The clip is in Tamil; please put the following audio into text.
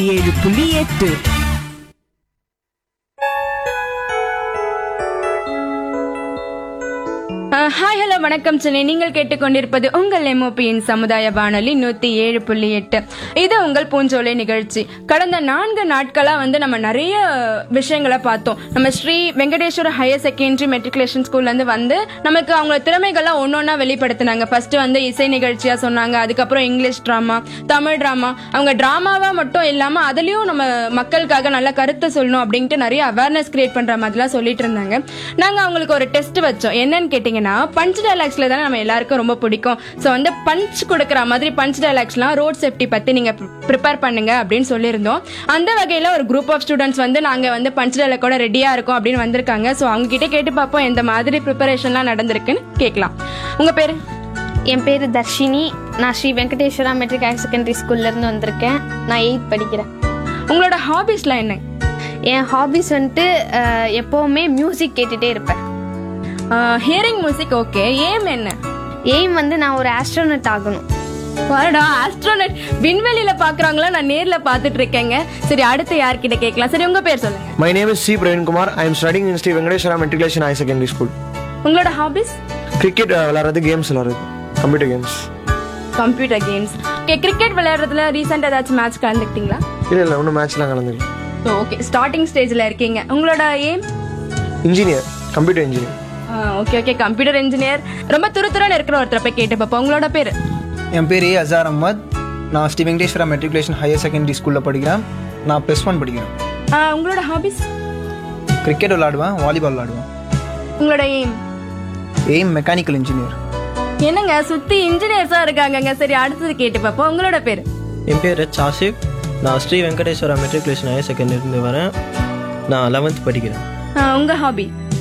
ஏழு புள்ளி எட்டு ஹாய் ஹலோ வணக்கம் சென்னை நீங்கள் கேட்டுக்கொண்டிருப்பது உங்கள் எம்ஓபியின் சமுதாய வானொலி நூத்தி ஏழு புள்ளி எட்டு இது உங்கள் பூஞ்சோலை நிகழ்ச்சி கடந்த நான்கு நாட்களா வந்து நம்ம நிறைய விஷயங்களை பார்த்தோம் நம்ம Sri Venkateswara higher secondary matriculation ஸ்கூல்ல இருந்து வந்து நமக்கு அவங்க திறமைகள்லாம் ஒன்னொன்னா வெளிப்படுத்தினாங்க ஃபர்ஸ்ட் வந்து இசை நிகழ்ச்சியா சொன்னாங்க அதுக்கப்புறம் இங்கிலீஷ் டிராமா தமிழ் டிராமா அவங்க டிராமாவா மட்டும் இல்லாம அதுலயும் நம்ம மக்களுக்காக நல்ல கருத்தை சொல்லணும் அப்படின்ட்டு நிறைய அவேர்னஸ் கிரியேட் பண்ற மாதிரிலாம் சொல்லிட்டு இருந்தாங்க நாங்க அவங்களுக்கு ஒரு டெஸ்ட் வச்சோம் என்னன்னு கேட்டீங்கன்னா பஞ்ச் டைலாக்ஸ்ல தானே நம்ம எல்லாருக்கும் ரொம்ப பிடிக்கும் ஸோ வந்து பஞ்ச் கொடுக்குற மாதிரி பஞ்ச் டைலாக்ஸ்லாம் ரோட் சேஃப்டி பத்தி நீங்க ப்ரிப்பேர் பண்ணுங்க அப்படின்னு சொல்லியிருந்தோம் அந்த வகையில ஒரு குரூப் ஆஃப் ஸ்டூடெண்ட்ஸ் வந்து நாங்க வந்து பஞ்ச் டைலாக்கோட ரெடியா இருக்கோம் அப்படின்னு வந்திருக்காங்க ஸோ அவங்க கிட்ட கேட்டு பார்ப்போம் எந்த மாதிரி ப்ரிப்பரேஷன்லாம் நடந்திருக்குன்னு கேட்கலாம் உங்க பேரு என் பேர் தர்ஷினி நான் Sri Venkateswara matric higher secondary ஸ்கூல்லேருந்து வந்திருக்கேன் நான் எயித் படிக்கிறேன் உங்களோட ஹாபிஸ்லாம் என்ன என் ஹாபிஸ் வந்துட்டு அஹ், எப்போவுமே மியூசிக் கேட்டுகிட்டே இருப்பேன் ஹியரிங் மியூசிக் ஓகே ஏம் என்ன எய்ம் வந்து நான் ஒரு ஆஸ்ட்ரோனட் ஆகணும் பாருடா ஆஸ்ட்ரோனட் விண்வெளியில பாக்குறாங்களா நான் நேர்ல பாத்துட்டு இருக்கேங்க சரி அடுத்து யார்கிட்ட கேட்கலாம் சரி உங்க பேர் சொல்லுங்க My name is C. Praveen Kumar. I am studying in Sri Venkateswara Matriculation High Secondary School. உங்களோட ஹாபிஸ் கிரிக்கெட் விளாட்றது கேம்ஸ் விளாட்றது computer games computer games okay cricket விளையாடுறதுல ரீசெண்ட் ஏதாச்சும் மேட்ச் கலந்துக்கிட்டீங்களா இல்லை இல்லை ஒன்றும் மேட்ச்லாம் கலந்துக்கல ஓகே ஸ்டார்டிங் ஸ்டேஜ்ல இருக்கீங்க உங்களோட aim engineer computer engineer okay okay computer engineer ரொம்ப துருதுறன்னு இருக்கிற ஒருத்தரை போய் கேட்டு பார்ப்போம் உங்களோட பேர் என் பேர் ஏ அசார் அஹ்மத் நான் Sri Venkateswara matriculation higher secondary ஸ்கூலில் படிக்கிறேன் நான் ப்ளஸ் ஒன் படிக்கிறேன் உங்களோட ஹாபிஸ் கிரிக்கெட் விளாடுவேன் வாலிபால் விளாடுவேன் உங்களோட எய்ம் எய்ம் மெக்கானிக்கல் இன்ஜினியர் என்னங்க சுத்தி இன்ஜினியர்ஸா இருக்காங்கங்க சரி அடுத்தது கேட்டு பார்ப்போம் உங்களோட பேர் என் பேர் எச் ஆசிக் நான் ஸ்ரீ வெங்கடேஸ்வரா மெட்ரிகுலேஷன் ஹையர் செகண்டரிலேருந்து வரேன் நான் லெவன்த் படிக்கிறேன் உங்க ஹாபி